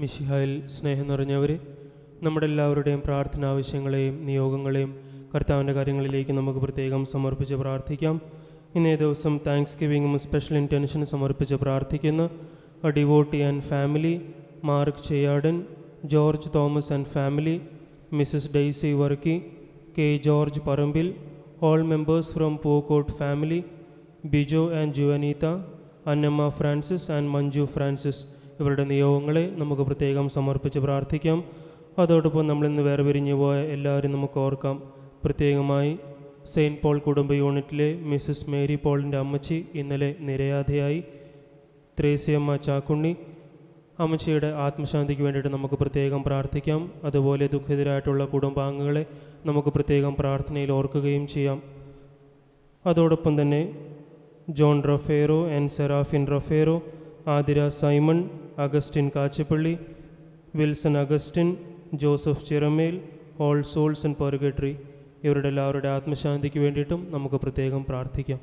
മിഷിഹായിൽ സ്നേഹം നിറഞ്ഞവരെ നമ്മുടെ എല്ലാവരുടെയും പ്രാർത്ഥന ആവശ്യങ്ങളെയും നിയോഗങ്ങളെയും കർത്താവിൻ്റെ കാര്യങ്ങളിലേക്ക് നമുക്ക് പ്രത്യേകം സമർപ്പിച്ച് പ്രാർത്ഥിക്കാം ഇന്നേ ദിവസം താങ്ക്സ് ഗിവിങ്ങും സ്പെഷ്യൽ ഇൻറ്റൻഷനും സമർപ്പിച്ച് പ്രാർത്ഥിക്കുന്ന a devotee and family Mark Cheyyadan George Thomas and family Mrs Daisy Varkey K George Parambil all members from Pookkot family Bijo and Juvaneetha Annamma Francis and Manju Francis ഇവരുടെ നിയോഗങ്ങളെ നമുക്ക് പ്രത്യേകം സമർപ്പിച്ച് പ്രാർത്ഥിക്കാം അതോടൊപ്പം നമ്മളിന്ന് വേറെ പിരിഞ്ഞു പോയ എല്ലാവരും നമുക്ക് ഓർക്കാം പ്രത്യേകമായി സെയിൻറ്റ് പോൾ കുടുംബ യൂണിറ്റിലെ മിസ്സസ് മേരി പോളിൻ്റെ അമ്മച്ചി ഇന്നലെ നിരയാതെയായി ത്രേസ്യമ്മ ചാക്കുണ്ണി അമ്മച്ചിയുടെ ആത്മശാന്തിക്ക് വേണ്ടിയിട്ട് നമുക്ക് പ്രത്യേകം പ്രാർത്ഥിക്കാം അതുപോലെ ദുഃഖിതരായിട്ടുള്ള കുടുംബാംഗങ്ങളെ നമുക്ക് പ്രത്യേകം പ്രാർത്ഥനയിൽ ഓർക്കുകയും ചെയ്യാം അതോടൊപ്പം തന്നെ John Rafero and Seraphin Rafero Athira Simon Augustine Kachippally Wilson Augustine Joseph Chiramel all souls and purgatory ഇവരുടെ എല്ലാവരുടെ ആത്മശാന്തിക്ക് വേണ്ടിയിട്ടും നമുക്ക് പ്രത്യേകം പ്രാർത്ഥിക്കാം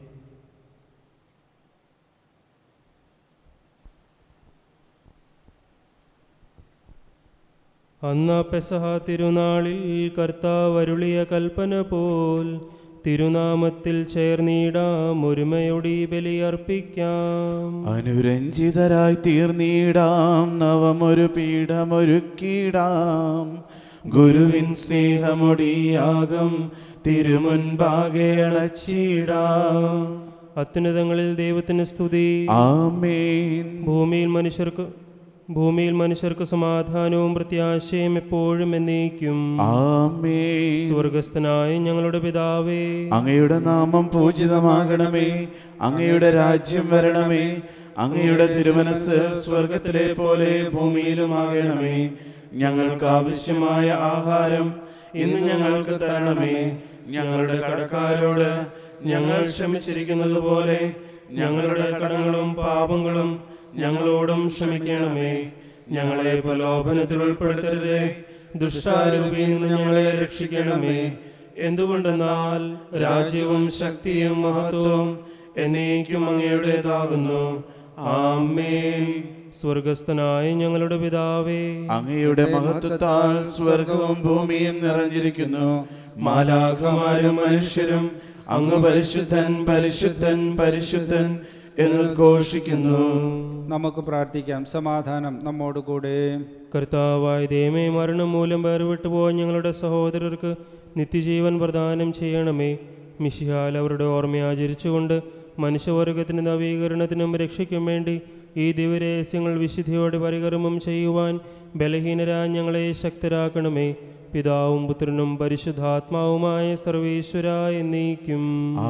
അന്ന പെസഹ തിരുനാളിൽ കർത്താവരുളിയ കൽപ്പന പോൽ തിരുനാമത്തിൽ ചേർന്നിടാം ഒരുമയൊടി ബലിയർപ്പിക്കാം അനുരഞ്ജിതരായി തീർന്നിടാം നവമൊരു പീഠമൊരുക്കിടാം ഗുരുവിൻ സ്നേഹമൊടിയാകം തിരുമുൻപാകെ അണച്ചിടാം അത്യുന്നതങ്ങളിൽ ദൈവത്തിന് സ്തുതി ആമേൻ ഭൂമിയിൽ മനുഷ്യർക്ക് ഭൂമിയിൽ മനുഷ്യർക്ക് സമാധാനവും പ്രത്യാശയും എപ്പോഴും എന്നേക്കും ആമേൻ സ്വർഗസ്ഥനായ ഞങ്ങളുടെ പിതാവേ അങ്ങയുടെ നാമം പൂജിതമാകണമേ അങ്ങയുടെ രാജ്യം വരണമേ അങ്ങയുടെ തിരുമനസ് സ്വർഗത്തിലെ പോലെ ഭൂമിയിലുമാകണമേ ഞങ്ങൾക്ക് ആവശ്യമായ ആഹാരം ഇന്ന് ഞങ്ങൾക്ക് തരണമേ ഞങ്ങളുടെ കടക്കാരോട് ഞങ്ങൾ ക്ഷമിച്ചിരിക്കുന്നത് പോലെ ഞങ്ങളുടെ കടങ്ങളും പാപങ്ങളും ഞങ്ങളോടും ക്ഷമിക്കണമേ ഞങ്ങളെ പ്രലോഭനത്തിൽ ഉൾപ്പെടുത്തരുതേ ദുഷ്ടാരൂപിയിൽ നിന്ന് ഞങ്ങളെ രക്ഷിക്കണമേ എന്തുകൊണ്ടെന്നാൽ രാജ്യവും ശക്തിയും മഹത്വവും എന്നേക്കും അങ്ങയുടേതാകുന്നു ആമേ സ്വർഗസ്ഥനായ ഞങ്ങളുടെ പിതാവേ അങ്ങയുടെ മഹത്വത്താൽ സ്വർഗവും ഭൂമിയും നിറഞ്ഞിരിക്കുന്നു മാലാഖമാരും മനുഷ്യരും അങ്ങ് പരിശുദ്ധൻ പരിശുദ്ധൻ പരിശുദ്ധൻ എന്ന് ഘോഷിക്കുന്നു നമുക്ക് പ്രാർത്ഥിക്കാം സമാധാനം നമ്മോടുകൂടെ കർത്താവായ ദൈവമേ മരണം മൂലം വേർവിട്ടു പോയ ഞങ്ങളുടെ സഹോദരർക്ക് നിത്യജീവൻ പ്രദാനം ചെയ്യണമേ മിഷിഹാൽ അവരുടെ ഓർമ്മ ആചരിച്ചുകൊണ്ട് മനുഷ്യവർഗത്തിന് നവീകരണത്തിനും രക്ഷയ്ക്കും വേണ്ടി ഈ ദിവ്യരഹസ്യങ്ങൾ വിശുദ്ധിയോടെ പരികർമ്മം ചെയ്യുവാൻ ബലഹീനരായ ഞങ്ങളെ ശക്തരാക്കണമേ പിതാവും പുത്രനും പരിശുദ്ധാത്മാവുമായ സർവേശ്വര എന്നീക്കും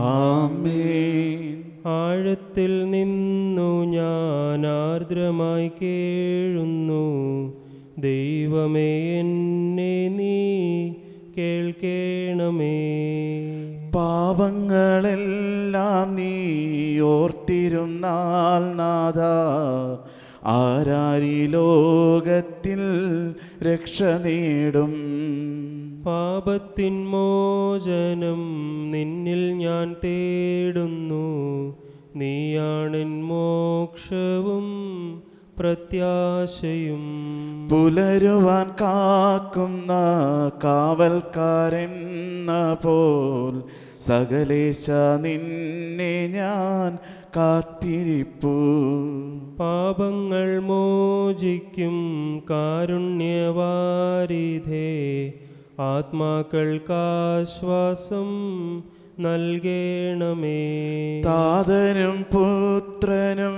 ആമേൻ ആഴത്തിൽ നിന്നു ഞാൻ ആർദ്രമായി കേഴുന്നു ദൈവമേ എന്നെ നീ കേൾക്കേണമേ പാപങ്ങളെല്ലാം നീ ഓർത്തിരുന്നാൽ നാഥ ആരാരി ലോകത്തിൽ രക്ഷ നേടും പാപത്തിൻ മോചനം നിന്നിൽ ഞാൻ തേടുന്നു നീയാണെൻ മോക്ഷവും പ്രത്യാശയും പുലരുവാൻ കാക്കുന്ന കാവൽക്കാരെന്ന പോൽ സകലേശ നിന്നെ ഞാൻ കാത്തിരിപ്പു പാപങ്ങൾ മോചിക്കും കാരുണ്യവാരിധേ ആത്മാക്കൾക്കാശ്വാസം നൽകേണമേ താതനും പുത്രനും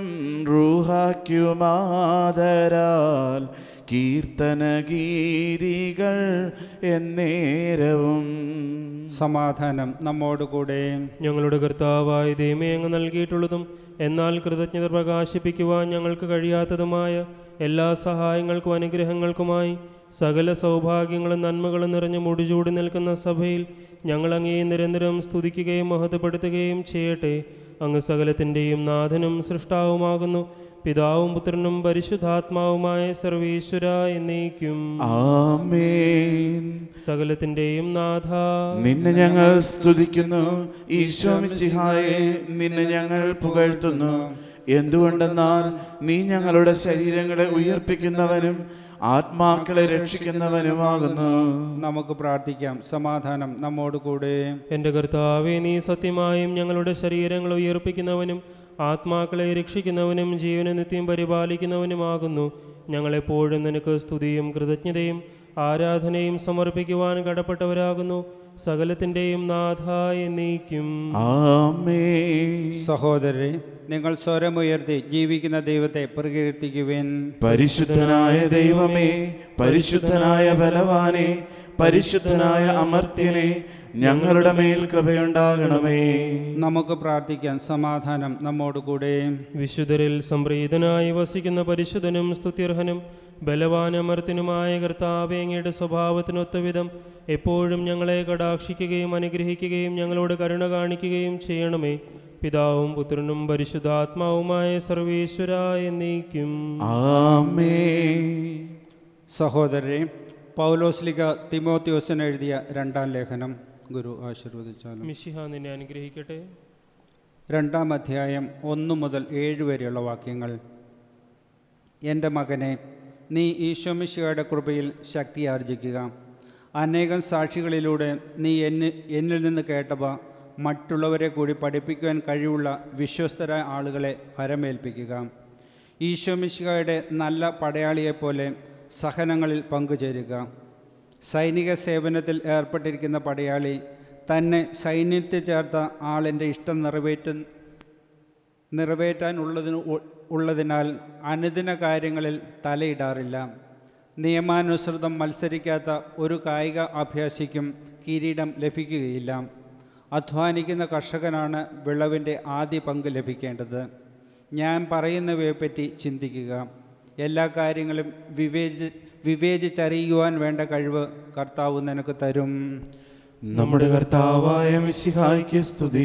റൂഹാക്കുമാതരാൽ കീർത്തന ഗീതികൾ എന്നേരവും സമാധാനം നമ്മോടുകൂടെ ഞങ്ങളുടെ കർത്താവായ ദൈവമേ അങ്ങ് നൽകിയിട്ടുള്ളതും എന്നാൽ കൃതജ്ഞത പ്രകാശിപ്പിക്കുവാൻ ഞങ്ങൾക്ക് കഴിയാത്തതുമായ എല്ലാ സഹായങ്ങൾക്കും അനുഗ്രഹങ്ങൾക്കുമായി സകല സൗഭാഗ്യങ്ങളും നന്മകളും നിറഞ്ഞു മുടിചൂടി നിൽക്കുന്ന സഭയിൽ ഞങ്ങൾ അങ്ങേ നിരന്തരം സ്തുതിക്കുകയും മഹത്വപ്പെടുത്തുകയും ചെയ്യട്ടെ അങ്ങ് സകലത്തിൻ്റെയും നാഥനും സൃഷ്ടാവുമാകുന്നു പിതാവും പുത്രനും പരിശുദ്ധാത്മാവുമായ സർവീശ്വര എന്നേക്കും ആമേൻ സകലത്തിൻ്റെയും നാഥ നിന്നെ ഞങ്ങൾ സ്തുതിക്കുന്നു ഈശോ മിശിഹായെ നിന്നെ ഞങ്ങൾ പുകഴ്ത്തുന്നു എന്തുകൊണ്ടെന്നാൽ നീ ഞങ്ങളുടെ ശരീരങ്ങളെ ഉയർപ്പിക്കുന്നവനും ആത്മാക്കളെ രക്ഷിക്കുന്നവനുമാകുന്നു നമുക്ക് പ്രാർത്ഥിക്കാം സമാധാനം നമ്മോട് കൂടെ എൻ്റെ കർത്താവെ നീ സത്യമായും ഞങ്ങളുടെ ശരീരങ്ങൾ ഉയർപ്പിക്കുന്നവനും ആത്മാക്കളെ രക്ഷിക്കുന്നവനും ജീവനെ നിത്യം പരിപാലിക്കുന്നവനുമാകുന്നു ഞങ്ങളെപ്പോഴും നിനക്ക് സ്തുതിയും കൃതജ്ഞതയും ആരാധനയും സമർപ്പിക്കുവാൻ കടപ്പെട്ടവരാകുന്നു സകലത്തിൻ്റെയും നാഥായ നീക്കും ആമേ സഹോദരരെ നിങ്ങൾ സ്വരമുയർത്തി ജീവിക്കുന്ന ദൈവത്തെ പ്രകീർത്തിക്കുവിൻ പരിശുദ്ധനായ ദൈവമേ പരിശുദ്ധനായ ബലവാനെ പരിശുദ്ധനായ അമർത്യനെ ഞങ്ങളുടെ മേൽ കൃപയുണ്ടാകണമേ നമുക്ക് പ്രാർത്ഥിക്കാം സമാധാനം നമ്മോട് കൂടെ വിശുദ്ധരിൽ സംപ്രീതനായി വസിക്കുന്ന പരിശുദ്ധനും സ്തുത്യർഹനും ബലവാനമർത്തിനുമായ കർത്താവെ അങ്ങയുടെ സ്വഭാവത്തിനൊത്ത വിധം എപ്പോഴും ഞങ്ങളെ കടാക്ഷിക്കുകയും അനുഗ്രഹിക്കുകയും ഞങ്ങളോട് കരുണ കാണിക്കുകയും ചെയ്യണമേ പിതാവും പുത്രനും പരിശുദ്ധാത്മാവുമായ സർവീശ്വരായ നീക്കും ആമേ സഹോദരരെ പൗലോസ്ലിക തിമോത്യോസിന് എഴുതിയ രണ്ടാം ലേഖനം ഗുരു ആശീർവദിച്ചാലും മിഷിഹ നിന്നെ അനുഗ്രഹിക്കട്ടെ രണ്ടാം അധ്യായം ഒന്ന് മുതൽ ഏഴ് വരെയുള്ള വാക്യങ്ങൾ എൻ്റെ മകനെ നീ ഈശോമിശിയുടെ കൃപയിൽ ശക്തി ആർജിക്കുക അനേകം സാക്ഷികളിലൂടെ നീ എന്നെ എന്നിൽ നിന്ന് കേട്ടവ മറ്റുള്ളവരെ കൂടി പഠിപ്പിക്കുവാൻ കഴിവുള്ള വിശ്വസ്തരായ ആളുകളെ ഫരമേൽപ്പിക്കുക ഈശോമിശിയുടെ നല്ല പടയാളിയെപ്പോലെ സഹനങ്ങളിൽ പങ്കുചേരുക സൈനിക സേവനത്തിൽ ഏർപ്പെട്ടിരിക്കുന്ന പടയാളി തന്നെ സൈന്യത്തിൽ ചേർത്ത ആളിൻ്റെ ഇഷ്ടം നിറവേറ്റ നിറവേറ്റാൻ ഉള്ളതിന് ഉ- ഉള്ളതിനാൽ അനുദിന കാര്യങ്ങളിൽ തലയിടാറില്ല നിയമാനുസൃതം മത്സരിക്കാത്ത ഒരു കായിക അഭ്യാസിക്കും കിരീടം ലഭിക്കുകയില്ല അധ്വാനിക്കുന്ന കർഷകനാണ് വിളവിൻ്റെ ആദ്യ പങ്ക് ലഭിക്കേണ്ടത് ഞാൻ പറയുന്നവയെപ്പറ്റി ചിന്തിക്കുക എല്ലാ കാര്യങ്ങളും വിവേചി വിവേചിച്ചറിയുവാൻ വേണ്ട കഴിവ് കർത്താവ് നിനക്ക് തരും നമ്മുടെ കർത്താവായ മിശിഹായ്ക്ക് സ്തുതി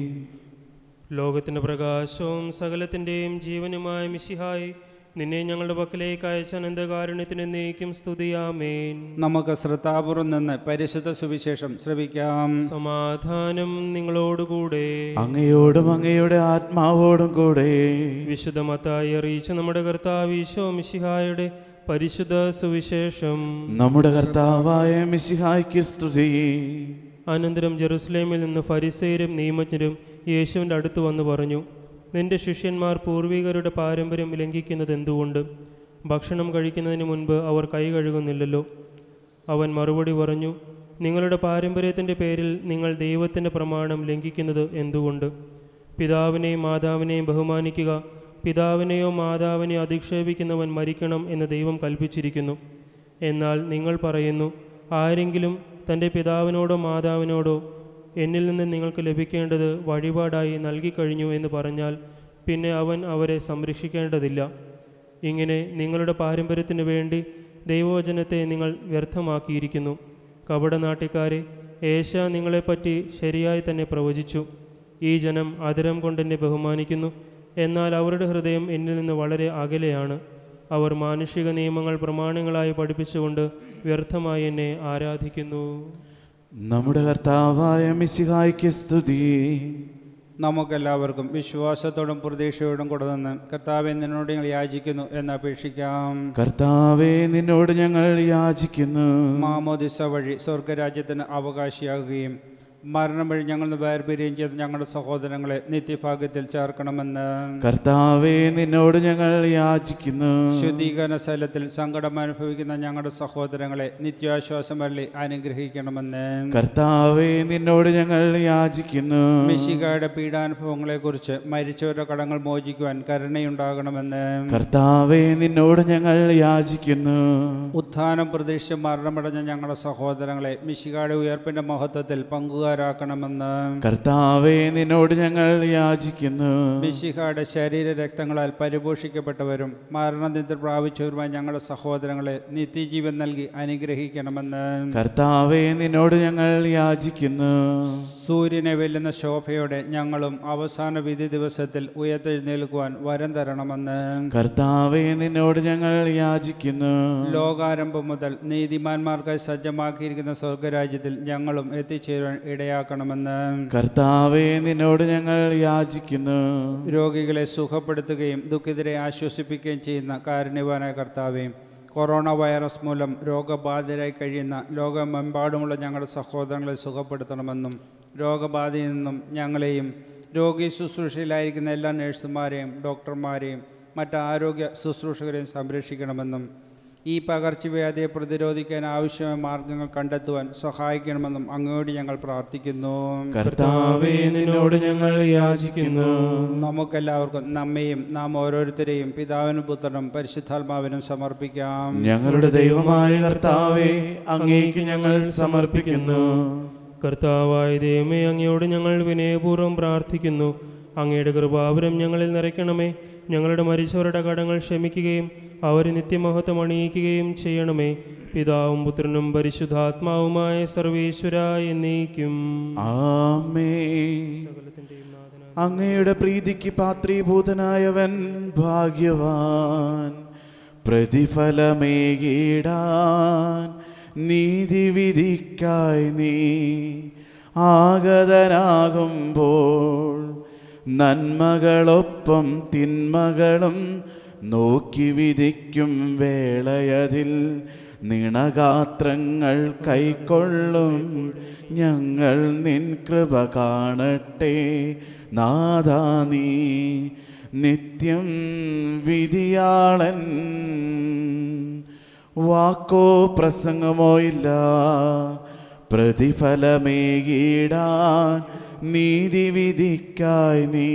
ലോകത്തിൻ്റെ പ്രകാശവും സകലത്തിൻ്റെയും ജീവനുമായ മിശിഹായി നിന്നെ ഞങ്ങളുടെ പക്കലേക്ക് അയച്ച അനന്തകാരുണ്യത്തിന് നീക്കും സ്തുതിയാമേൻ നമുക്ക് ശ്രദ്ധാപൂർവം നിന്ന് പരിശുദ്ധ സുവിശേഷം ശ്രവിക്കാം സമാധാനം നിങ്ങളോടുകൂടെ അങ്ങയോടും അങ്ങയുടെ ആത്മാവോടും കൂടെ വിശുദ്ധമത്തായി അറിയിച്ച നമ്മുടെ കർത്താവ് ഈശോ മിശിഹായുടെ പരിശുദ്ധ സുവിശേഷം നമ്മുടെ കർത്താവായ മിശിഹായ്ക്ക് സ്തുതി അനന്തരം ജെറുസലേമിൽ നിന്ന് ഫരിസേരും നിയമജ്ഞരും യേശുവിൻ്റെ അടുത്ത് വന്ന് പറഞ്ഞു നിന്റെ ശിഷ്യന്മാർ പൂർവികരുടെ പാരമ്പര്യം ലംഘിക്കുന്നത് എന്തുകൊണ്ട് ഭക്ഷണം കഴിക്കുന്നതിന് മുൻപ് അവർ കൈ കഴുകുന്നില്ലല്ലോ അവൻ മറുപടി പറഞ്ഞു നിങ്ങളുടെ പാരമ്പര്യത്തിൻ്റെ പേരിൽ നിങ്ങൾ ദൈവത്തിൻ്റെ പ്രമാണം ലംഘിക്കുന്നത് എന്തുകൊണ്ട് പിതാവിനെയും മാതാവിനെയും ബഹുമാനിക്കുക പിതാവിനെയോ മാതാവിനെയോ അധിക്ഷേപിക്കുന്നവൻ മരിക്കണം എന്ന് ദൈവം കൽപ്പിച്ചിരിക്കുന്നു എന്നാൽ നിങ്ങൾ പറയുന്നു ആരെങ്കിലും തൻ്റെ പിതാവിനോടോ മാതാവിനോടോ എന്നിൽ നിന്ന് നിങ്ങൾക്ക് ലഭിക്കേണ്ടത് വഴിപാടായി നൽകിക്കഴിഞ്ഞു എന്ന് പറഞ്ഞാൽ പിന്നെ അവൻ അവരെ സംരക്ഷിക്കേണ്ടതില്ല ഇങ്ങനെ നിങ്ങളുടെ പാരമ്പര്യത്തിനു വേണ്ടി ദൈവവചനത്തെ നിങ്ങൾ വ്യർത്ഥമാക്കിയിരിക്കുന്നു കപടനാട്ടിക്കാരെ ഏശ നിങ്ങളെപ്പറ്റി ശരിയായി തന്നെ പ്രവചിച്ചു ഈ ജനം അതിരം കൊണ്ടെന്നെ ബഹുമാനിക്കുന്നു എന്നാൽ അവരുടെ ഹൃദയം എന്നിൽ നിന്ന് വളരെ അകലെയാണ് അവർ മാനുഷിക നിയമങ്ങൾ പ്രമാണങ്ങളായി പഠിപ്പിച്ചുകൊണ്ട് വ്യർത്ഥമായി എന്നെ ആരാധിക്കുന്നു നമ്മുടെ കർത്താവായ മിശിഹായ്ക്ക് സ്തുതി നമുക്കെല്ലാവർക്കും വിശ്വാസത്തോടും പ്രതീക്ഷയോടും കൂടെ നിന്ന് കർത്താവെ നിന്നോട് ഞങ്ങൾ യാചിക്കുന്നു എന്ന് അപേക്ഷിക്കാം കർത്താവേ നിന്നോട് ഞങ്ങൾ യാചിക്കുന്നു മാമോദിസ വഴി സ്വർഗരാജ്യത്തിന് അവകാശിയാകുകയും മരണം വഴി ഞങ്ങൾ വേർപിരിയും ചെയ്ത ഞങ്ങളുടെ സഹോദരങ്ങളെ നിത്യഭാഗ്യത്തിൽ ചേർക്കണമെന്ന് കർത്താവേ നിന്നോട് ഞങ്ങൾ യാചിക്കുന്നു ശുദ്ധീകരണ സ്ഥലത്തിൽ സങ്കടം അനുഭവിക്കുന്ന ഞങ്ങളുടെ സഹോദരങ്ങളെ നിത്യാശ്വാസം വള്ളി അനുഗ്രഹിക്കണമെന്ന് കർത്താവേ നിന്നോട് ഞങ്ങൾ യാചിക്കുന്നു മിശികയുടെ പീഡാനുഭവങ്ങളെക്കുറിച്ച് മരിച്ചവരുടെ കടങ്ങൾ മോചിക്കുവാൻ കരുണയുണ്ടാകണമെന്ന് കർത്താവേ നിന്നോട് ഞങ്ങൾ യാചിക്കുന്നു ഉത്ഥാനം പ്രതീക്ഷിച്ച് മരണമടഞ്ഞ ഞങ്ങളുടെ സഹോദരങ്ങളെ മിശികയുടെ ഉയർപ്പിന്റെ മഹത്വത്തിൽ പങ്കുകാരാക്കണമെന്ന് കർത്താവേ നിന്നോട് ഞങ്ങൾ യാചിക്കുന്നു മിശിഹയുടെ ശരീര രക്തങ്ങളാൽ പരിപോഷിക്കപ്പെട്ടവരും മരണനിദ്ര പ്രാപിച്ചവരുമായ ഞങ്ങളുടെ സഹോദരങ്ങളെ നിത്യജീവൻ നൽകി അനുഗ്രഹിക്കണമെന്ന് കർത്താവേ നിന്നോട് ഞങ്ങൾ യാചിക്കുന്നു സൂര്യനെ വെല്ലുന്ന ശോഭയോടെ ഞങ്ങളും അവസാന വിധി ദിവസത്തിൽ ഉയർത്തെഴുന്നേൽക്കുവാൻ വരം തരണമെന്ന് കർത്താവേ നിന്നോട് ഞങ്ങൾ യാചിക്കുന്നു ലോകാരംഭം മുതൽ നീതിമാന്മാർക്കായി സജ്ജമാക്കിയിരിക്കുന്ന സ്വർഗരാജ്യത്തിൽ ഞങ്ങളും എത്തിച്ചേരുവാൻ ഇടയാക്കണമെന്ന് കർത്താവേ നിന്നോട് ഞങ്ങൾ യാചിക്കുന്നു രോഗികളെ സുഖപ്പെടുത്തുകയും ദുഃഖിതരെ ആശ്വസിപ്പിക്കുകയും ചെയ്യുന്ന കാരുണ്യവാനായ കർത്താവെ കൊറോണ വൈറസ് മൂലം രോഗബാധിതരായി കഴിയുന്ന ലോകമെമ്പാടുമുള്ള ഞങ്ങളുടെ സഹോദരങ്ങളെ സുഖപ്പെടുത്തണമെന്നും രോഗബാധയിൽ നിന്നും ഞങ്ങളെയും രോഗി ശുശ്രൂഷയിലായിരിക്കുന്ന എല്ലാ നഴ്സുമാരെയും ഡോക്ടർമാരെയും മറ്റ് ആരോഗ്യ ശുശ്രൂഷകരെയും സംരക്ഷിക്കണമെന്നും ഈ പകർച്ചവ്യാധിയെ പ്രതിരോധിക്കാൻ ആവശ്യമായ മാർഗങ്ങൾ കണ്ടെത്തുവാൻ സഹായിക്കണമെന്നും അങ്ങോട്ട് ഞങ്ങൾ പ്രാർത്ഥിക്കുന്നു കർത്താവേ നിന്നോട് ഞങ്ങൾ യാചിക്കുന്നു നമുക്കെല്ലാവർക്കും നമ്മയും നാം ഓരോരുത്തരെയും പിതാവിനും പുത്രനും പരിശുദ്ധാത്മാവിനും സമർപ്പിക്കാം ഞങ്ങളുടെ ദൈവമായ കർത്താവേ അങ്ങേക്ക് ഞങ്ങൾ സമർപ്പിക്കുന്നു കർത്താവായ ദൈവമേ അങ്ങയോട് ഞങ്ങൾ വിനയപൂർവ്വം പ്രാർത്ഥിക്കുന്നു അങ്ങയുടെ കൃപാവരം ഞങ്ങളിൽ നിറയ്ക്കണമേ ഞങ്ങളുടെ മരിച്ചവരുടെ കടങ്ങൾ ക്ഷമിക്കുകയും അവരെ നിത്യമഹത്വം അണിയിക്കുകയും ചെയ്യണമേ പിതാവും പുത്രനും പരിശുദ്ധാത്മാവുമായ സർവേശ്വര എന്നേക്കും ആമേ അങ്ങയുടെ പ്രീതിക്ക് പാത്രീഭൂതനായവൻ ഭാഗ്യവാൻ പ്രതിഫലമേകിടാൻ നീതിവിധിക്കായി നീ ആഗതനാകുമ്പോൾ നന്മകളൊപ്പം തിന്മകളും നോക്കി വിധിക്കും വേളയതിൽ നിണഗാത്രങ്ങൾ കൈക്കൊള്ളും ഞങ്ങൾ നിൻ കൃപ കാണട്ടെ നാദാ നീ നിത്യം വിധിയാളൻ വാക്കോ പ്രസംഗമോ ഇല്ല പ്രതിഫലമേകിടാൻ നീതിവിധിക്കായി നീ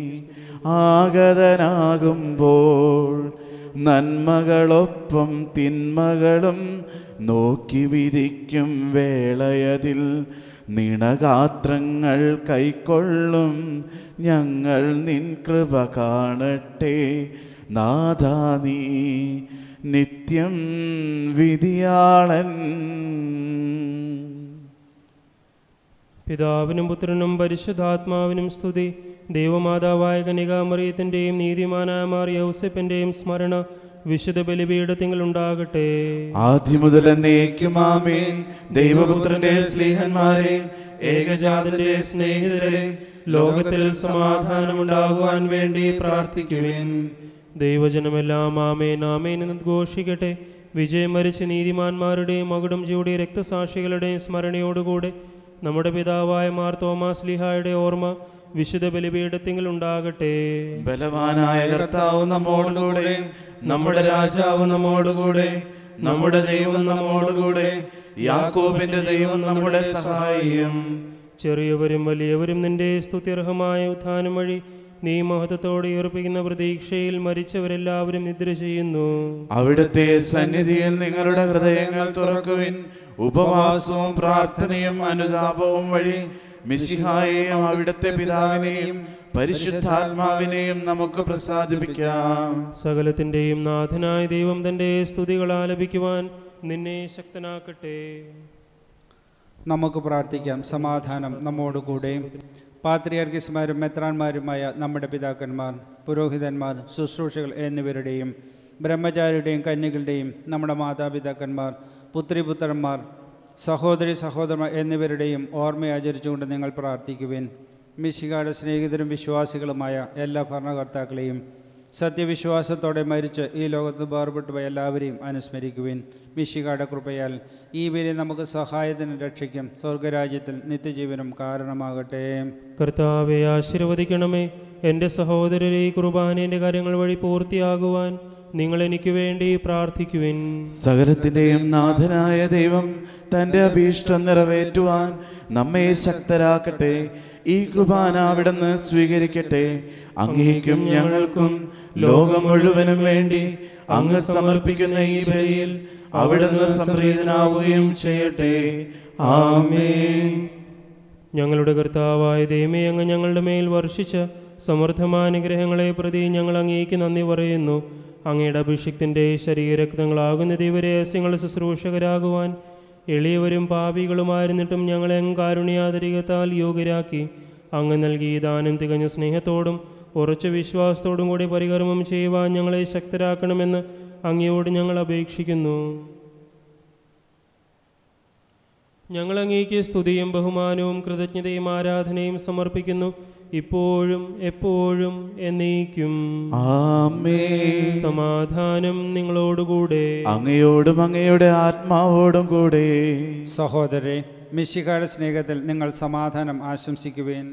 ആഗതനാകുമ്പോൾ നന്മകളൊപ്പം തിന്മകളും നോക്കി വിധിക്കും വേളയതിൽ നിണഗാത്രങ്ങൾ കൈക്കൊള്ളും ഞങ്ങൾ നിൻ കൃപ കാണട്ടെ നാഥാ നീ നിത്യം വിധിയാളൻ പിതാവിനും പുത്രനും പരിശുദ്ധാത്മാവിനും സ്തുതി ദൈവമാതാവായ കനികാമറിയത്തിൻ്റെയും നീതിമാനായ മാറിയ ഔസപ്പിൻ്റെയും സ്മരണ വിശുദ്ധ ബലിപീഠത്തിങ്കിൽ ഉണ്ടാകട്ടെ ആദ്യം മുതൽ എന്നേക്കുമാമേ ദൈവപുത്രന്റെ സ്നേഹന്മാരെ ഏകജാതന്റെ സ്നേഹിതരെ ലോകത്തിൽ സമാധാനമുണ്ടാകുവാൻ വേണ്ടി പ്രാർത്ഥിക്കുവേൻ ദൈവജനമെല്ലാം ആമേൻ ആമേൻ എന്ന് ഘോഷിക്കട്ടെ വിജയം മരിച്ച നീതിമാന്മാരുടെയും മകുടം ചൂടിയ രക്തസാക്ഷികളുടെയും സ്മരണയോടുകൂടെ നമ്മുടെ പിതാവായ മാർ തോമാസ് ലിഹായുടെ ഓർമ്മ വിശുദ്ധ ബലിപീഠത്തിങ്കിൽ ഉണ്ടാകട്ടെ ബലവാനായ കർത്താവ് നമ്മോടുകൂടെ നമ്മുടെ രാജാവ് നമ്മോടുകൂടെ നമ്മുടെ ദൈവം നമ്മോടുകൂടെ യാക്കോബിന്റെ ദൈവം നമ്മുടെ സഹായം ചെറിയവരും വലിയവരും നിന്റെ സ്തുത്യർഹമായ ഉത്ഥാനം വഴി നീ മഹത്വത്തോടെ ഉയർപ്പിക്കുന്ന പ്രതീക്ഷയിൽ മരിച്ചവരെല്ലാവരും നിദ്ര ചെയ്യുന്നു അവിടുത്തെ സന്നിധിയിൽ നിങ്ങളുടെ ഹൃദയങ്ങൾ തുറക്കുവിൻ ഉപവാസവും പ്രാർത്ഥനയും അനുതാപവും വഴി മിശിഹായെയും അവിടുത്തെ പിതാവിനെയും പരിശുദ്ധാത്മാവിനെയും നമുക്ക് പ്രസാദിപ്പിക്കാം സകലത്തിൻ്റെയും നാഥനായ ദൈവം തൻ്റെ സ്തുതികൾ ആലപിക്കുവാൻ നിന്നെ ശക്തനാക്കട്ടെ നമുക്ക് പ്രാർത്ഥിക്കാം സമാധാനം നമ്മോടുകൂടെ പാത്രിയർഗിസ്മാരും മെത്രാന്മാരുമായ നമ്മുടെ പിതാക്കന്മാർ പുരോഹിതന്മാർ ശുശ്രൂഷകൾ എന്നിവരുടെയും ബ്രഹ്മചാരിയുടെയും കന്യകളുടെയും നമ്മുടെ മാതാപിതാക്കന്മാർ പുത്രിപുത്രന്മാർ സഹോദരി സഹോദരന്മാർ എന്നിവരുടെയും ഓർമ്മയാചരിച്ചുകൊണ്ട് നിങ്ങൾ പ്രാർത്ഥിക്കുവിൻ മിശികായുടെ സ്നേഹിതരും വിശ്വാസികളുമായ എല്ലാ ഭരണകർത്താക്കളെയും സത്യവിശ്വാസത്തോടെ മരിച്ച് ഈ ലോകത്ത് വേർപെട്ടു പോയ എല്ലാവരെയും അനുസ്മരിക്കുവിൻ മിശികായുടെ കൃപയാൽ ഈ ബലി നമുക്ക് സഹായത്തിനും രക്ഷയ്ക്കും സ്വർഗരാജ്യത്തിൽ നിത്യജീവനും കാരണമാകട്ടെ കർത്താവെ ആശീർവദിക്കണമേ എൻ്റെ സഹോദരരെ ഈ കുർബാനേൻ്റെ കാര്യങ്ങൾ വഴി പൂർത്തിയാകുവാൻ നിങ്ങൾ എനിക്ക് വേണ്ടി പ്രാർത്ഥിക്കുവിൻ സകലത്തിന്റെയും നാഥനായ ദൈവം തന്റെ അഭീഷ്ടം നിറവേറ്റുവാൻ നമ്മെ ശക്തരാക്കട്ടെ ഈ കുർബാന അവിടുന്ന് സ്വീകരിക്കട്ടെ അങ്ങേക്കും ഞങ്ങൾക്കും ലോകം മുഴുവനും വേണ്ടി അങ്ങ് സമർപ്പിക്കുന്ന ഈ ബലിയിൽ അവിടുന്ന് സംപ്രീതനാവുകയും ചെയ്യട്ടെ ആമേൻ ഞങ്ങളുടെ കർത്താവായ ദൈവമേ അങ്ങ് ഞങ്ങളുടെ മേൽ വർഷിച്ച സമൃദ്ധമാനുഗ്രഹങ്ങളെ പ്രതി ഞങ്ങൾ അങ്ങേക്ക് നന്ദി പറയുന്നു അങ്ങയുടെ അഭിഷിക്തിൻ്റെ ശരീരരക്തങ്ങളാകുന്ന ദൈവരഹസ്യങ്ങളുടെ ശുശ്രൂഷകരാകുവാൻ എളിയവരും പാപികളുമായിരുന്നിട്ടും ഞങ്ങളെ അങ്ങ് കാരുണ്യാതിരികത്താൽ യോഗ്യരാക്കി അങ്ങ് നൽകി ദാനം തികഞ്ഞ സ്നേഹത്തോടും ഉറച്ച വിശ്വാസത്തോടും കൂടി പരികർമ്മം ചെയ്യുവാൻ ഞങ്ങളെ ശക്തരാക്കണമെന്ന് അങ്ങയോട് ഞങ്ങൾ അപേക്ഷിക്കുന്നു ഞങ്ങൾ അങ്ങേക്ക് സ്തുതിയും ബഹുമാനവും കൃതജ്ഞതയും ആരാധനയും സമർപ്പിക്കുന്നു ഇപ്പോഴും എപ്പോഴും എന്നേക്കും ആമേ സമാധാനം നിങ്ങളോടുകൂടെ അങ്ങയോടും അങ്ങയുടെ ആത്മാവോടും കൂടെ സഹോദരെ മിശിഹായുടെ സ്നേഹത്തിൽ നിങ്ങൾ സമാധാനം ആശംസിക്കുവേൻ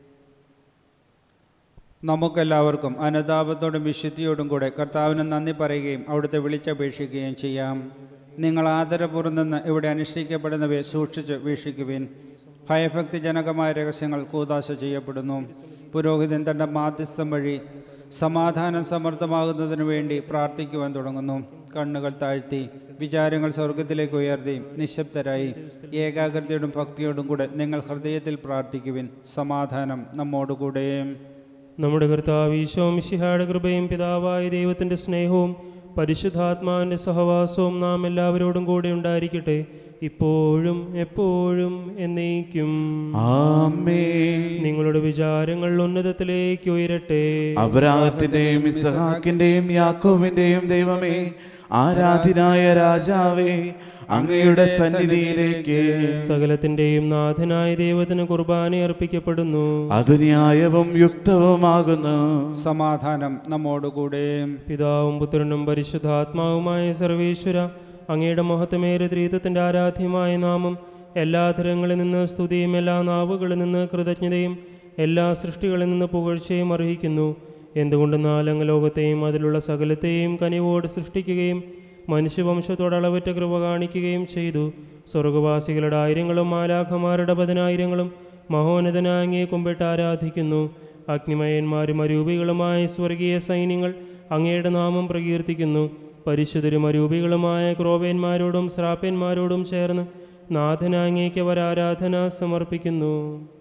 നമുക്കെല്ലാവർക്കും അനുതാപത്തോടും വിശുദ്ധിയോടും കൂടെ കർത്താവിന് നന്ദി പറയുകയും അവിടുത്തെ വിളിച്ചപേക്ഷിക്കുകയും ചെയ്യാം നിങ്ങൾ ആദരപൂർവ്വം നിന്ന് ഇവിടെ അനുഷ്ഠിക്കപ്പെടുന്നവയെ സൂക്ഷിച്ച് വീക്ഷിക്കുവിൻ ഭയഭക്തിജനകമായ രഹസ്യങ്ങൾ കൂതാശ ചെയ്യപ്പെടുന്നു പുരോഹിതൻ തൻ്റെ മാധ്യസ്ഥം വഴി സമാധാനം സമർത്ഥമാകുന്നതിനു വേണ്ടി പ്രാർത്ഥിക്കുവാൻ തുടങ്ങുന്നു കണ്ണുകൾ താഴ്ത്തി വിചാരങ്ങൾ സ്വർഗത്തിലേക്ക് ഉയർത്തി നിശബ്ദരായി ഏകാഗ്രതയോടും ഭക്തിയോടും കൂടെ നിങ്ങൾ ഹൃദയത്തിൽ പ്രാർത്ഥിക്കുവിൻ സമാധാനം നമ്മോടുകൂടെയും നമ്മുടെ കർത്താവ് ഈശോ മിശിഹായുടെ കൃപയും പിതാവായ ദൈവത്തിൻ്റെ സ്നേഹവും പരിശുദ്ധാത്മാവിൻ്റെ സഹവാസവും നാം എല്ലാവരോടും കൂടെ ഉണ്ടായിരിക്കട്ടെ ഇപ്പോഴും എപ്പോഴും എന്നേക്കും ആമേ നിങ്ങളുടെ വിചാരങ്ങൾ ഉന്നതത്തിലേക്ക് ഉയരട്ടെ അബ്രാഹത്തിന്റെയും ഇസഹാക്കിന്റെയും യാക്കോവിന്റെയും ദൈവമേ ആരാധനായ രാജാവേ അങ്ങയുടെ സന്നിധിയിലേക്ക് സകലത്തിൻ്റെയും നാഥനായ ദൈവത്തിന് കുർബാന അർപ്പിക്കപ്പെടുന്നു അത് ന്യായവും യുക്തവുമാകുന്നു സമാധാനം നമ്മോടുകൂടെയും പിതാവും പുത്രനും പരിശുദ്ധാത്മാവുമായ സർവേശ്വര അങ്ങയുടെ മഹത്വമേറിയ ത്രീത്വത്തിൻ്റെ ആരാധ്യമായ നാമം എല്ലാ തരങ്ങളിൽ നിന്ന് സ്തുതിയും എല്ലാ നാവുകളിൽ നിന്ന് കൃതജ്ഞതയും എല്ലാ സൃഷ്ടികളിൽ നിന്ന് പുകഴ്ചയും അർഹിക്കുന്നു എന്തുകൊണ്ടെന്നാൽ അങ്ങ് ലോകത്തെയും അതിലുള്ള സകലത്തെയും കനിവോട് സൃഷ്ടിക്കുകയും മനുഷ്യവംശത്തോട് അളവറ്റ കൃപ കാണിക്കുകയും ചെയ്തു സ്വർഗവാസികളുടെ ആയിരങ്ങളും മാലാഖമാരുടെ പതിനായിരങ്ങളും മഹോന്നതനായ അങ്ങയെ കുമ്പിട്ട് ആരാധിക്കുന്നു അഗ്നിമയന്മാരും അരൂപികളുമായ സ്വർഗീയ സൈന്യങ്ങൾ അങ്ങയുടെ നാമം പ്രകീർത്തിക്കുന്നു പരിശുദ്ധരും അരൂപികളുമായ ക്രോവേന്മാരോടും ശ്രാപ്പന്മാരോടും ചേർന്ന് നാഥനാങ്ങേക്ക് അവർ ആരാധന സമർപ്പിക്കുന്നു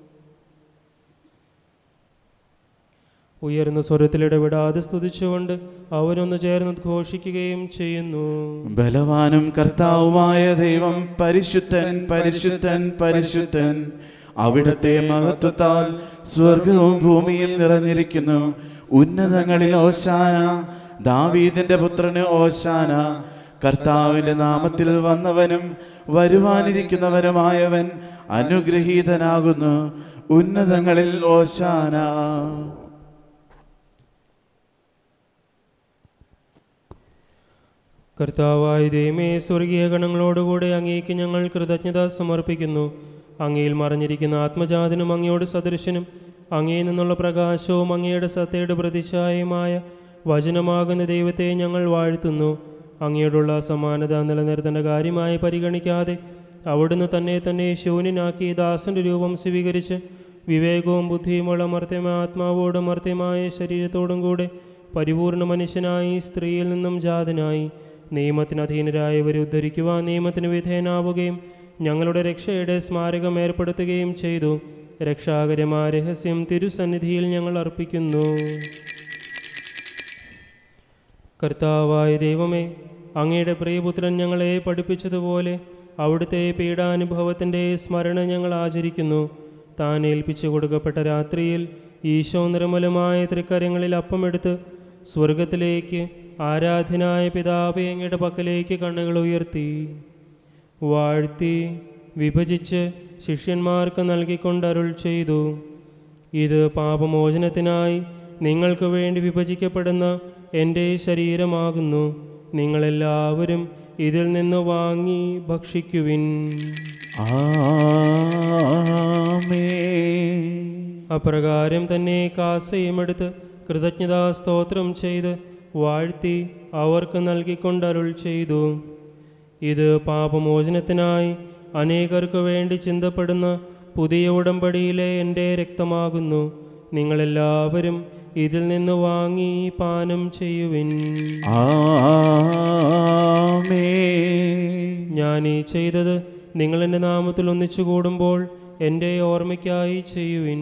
ഉയർന്ന സ്വരത്തിലിടപെടാതെ സ്തുതിച്ചുകൊണ്ട് അവനൊന്ന് ചേർന്ന് ഘോഷിക്കുകയും ചെയ്യുന്നു ബലവാനും കർത്താവുമായ ദൈവം പരിശുദ്ധൻ പരിശുദ്ധൻ പരിശുദ്ധൻ അവിടുത്തെ മഹത്വത്താൽ സ്വർഗവും ഭൂമിയും നിറഞ്ഞിരിക്കുന്നു ഉന്നതങ്ങളിൽ ഓശാന ദാവീദിന്റെ പുത്രന് ഓശാന കർത്താവിന്റെ നാമത്തിൽ വന്നവനും വരുവാനിരിക്കുന്നവനുമായവൻ അനുഗ്രഹീതനാകുന്നു ഉന്നതങ്ങളിൽ ഓശാന കർത്താവായ ദൈവമേ സ്വർഗീയ ഗണങ്ങളോടുകൂടെ അങ്ങേക്ക് ഞങ്ങൾ കൃതജ്ഞത സമർപ്പിക്കുന്നു അങ്ങയിൽ മറഞ്ഞിരിക്കുന്ന ആത്മജാതനും അങ്ങയോട് സദൃശനും അങ്ങയിൽ നിന്നുള്ള പ്രകാശവും അങ്ങയുടെ സത്തയുടെ പ്രതിച്ഛായമായ വചനമാകുന്ന ദൈവത്തെ ഞങ്ങൾ വാഴ്ത്തുന്നു അങ്ങയോടുള്ള സമാനത നിലനിർത്തേണ്ട കാര്യമായി പരിഗണിക്കാതെ അവിടുന്ന് തന്നെ തന്നെ ശൂന്യനാക്കി ദാസന്റെ രൂപം സ്വീകരിച്ച് വിവേകവും ബുദ്ധിയുമുള്ള മർത്യമായ ആത്മാവോടും മർത്യമായ ശരീരത്തോടും കൂടെ പരിപൂർണ മനുഷ്യനായി സ്ത്രീയിൽ നിന്നും ജാതനായി നിയമത്തിന് അധീനരായവരെ ഉദ്ധരിക്കുവാൻ നിയമത്തിന് വിധേയനാവുകയും ഞങ്ങളുടെ രക്ഷയുടെ സ്മാരകം ഏർപ്പെടുത്തുകയും ചെയ്തു രക്ഷാകരമായ രഹസ്യം തിരുസന്നിധിയിൽ ഞങ്ങൾ അർപ്പിക്കുന്നു കർത്താവായ ദൈവമേ അങ്ങയുടെ പ്രിയപുത്രൻ ഞങ്ങളെ പഠിപ്പിച്ചതുപോലെ അവിടുത്തെ പീഡാനുഭവത്തിൻ്റെ സ്മരണ ഞങ്ങൾ ആചരിക്കുന്നു താൻ ഏൽപ്പിച്ചു കൊടുക്കപ്പെട്ട രാത്രിയിൽ ഈശോ നിർമ്മലമായ തൃക്കരങ്ങളിൽ അപ്പമെടുത്ത് സ്വർഗത്തിലേക്ക് ആരാധനായ പിതാവെ അങ്ങയുടെ പക്കലേക്ക് കണ്ണുകൾ ഉയർത്തി വാഴ്ത്തി വിഭജിച്ച് ശിഷ്യന്മാർക്ക് നൽകിക്കൊണ്ട് അരുൾ ചെയ്തു ഇത് പാപമോചനത്തിനായി നിങ്ങൾക്ക് വേണ്ടി വിഭജിക്കപ്പെടുന്ന എൻ്റെ ശരീരമാകുന്നു നിങ്ങളെല്ലാവരും ഇതിൽ നിന്ന് വാങ്ങി ഭക്ഷിക്കുവിൻ ആമേൻ അപ്രകാരം തന്നെ കാസയുമെടുത്ത് കൃതജ്ഞതാ സ്തോത്രം ചെയ്ത് വാഴ്ത്തി അവർക്ക് നൽകിക്കൊണ്ട് അരുൾ ചെയ്തു ഇത് പാപമോചനത്തിനായി അനേകർക്ക് വേണ്ടി ചിന്തപ്പെടുന്ന പുതിയ ഉടമ്പടിയിലെ എൻ്റെ രക്തമാകുന്നു നിങ്ങളെല്ലാവരും ഇതിൽ നിന്ന് വാങ്ങി പാനം ചെയ്യുവിൻ ആമേൻ ഞാൻ ഈ ചെയ്തത് നിങ്ങൾ എൻ്റെ നാമത്തിൽ ഒന്നിച്ചു കൂടുമ്പോൾ എൻ്റെ ഓർമ്മയ്ക്കായി ചെയ്യുവിൻ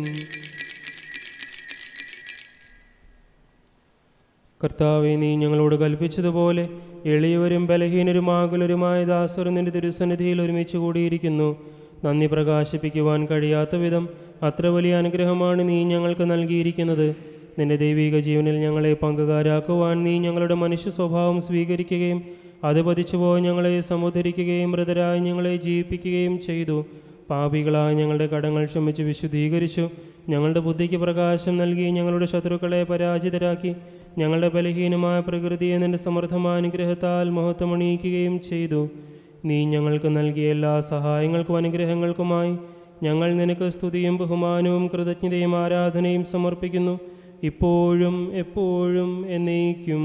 കർത്താവെ നീ ഞങ്ങളോട് കൽപ്പിച്ചതുപോലെ എളിയവരും ബലഹീനരുമാകുലരുമായ ദാസർ നിന്റെ തിരുസന്നിധിയിൽ ഒരുമിച്ച് കൂടിയിരിക്കുന്നു നന്ദി പ്രകാശിപ്പിക്കുവാൻ കഴിയാത്ത വിധം അത്ര വലിയ അനുഗ്രഹമാണ് നീ ഞങ്ങൾക്ക് നൽകിയിരിക്കുന്നത് നിന്റെ ദൈവിക ജീവനിൽ ഞങ്ങളെ പങ്കുകാരാക്കുവാൻ നീ ഞങ്ങളുടെ മനുഷ്യ സ്വഭാവം സ്വീകരിക്കുകയും അത് പതിച്ചുപോയി ഞങ്ങളെ സമുദ്ധരിക്കുകയും മൃതരായി ഞങ്ങളെ ജീവിപ്പിക്കുകയും ചെയ്തു പാപികളായ ഞങ്ങളുടെ കടങ്ങൾ ക്ഷമിച്ച് വിശുദ്ധീകരിച്ചു ഞങ്ങളുടെ ബുദ്ധിക്ക് പ്രകാശം നൽകി ഞങ്ങളുടെ ശത്രുക്കളെ പരാജിതരാക്കി ഞങ്ങളുടെ ബലഹീനമായ പ്രകൃതിയെ നിന്റെ സമർത്ഥമായ അനുഗ്രഹത്താൽ മഹത്വമണിയിക്കുകയും ചെയ്തു നീ ഞങ്ങൾക്ക് നൽകിയ എല്ലാ സഹായങ്ങൾക്കും അനുഗ്രഹങ്ങൾക്കുമായി ഞങ്ങൾ നിനക്ക് സ്തുതിയും ബഹുമാനവും കൃതജ്ഞതയും ആരാധനയും സമർപ്പിക്കുന്നു ഇപ്പോഴും എപ്പോഴും എന്നേക്കും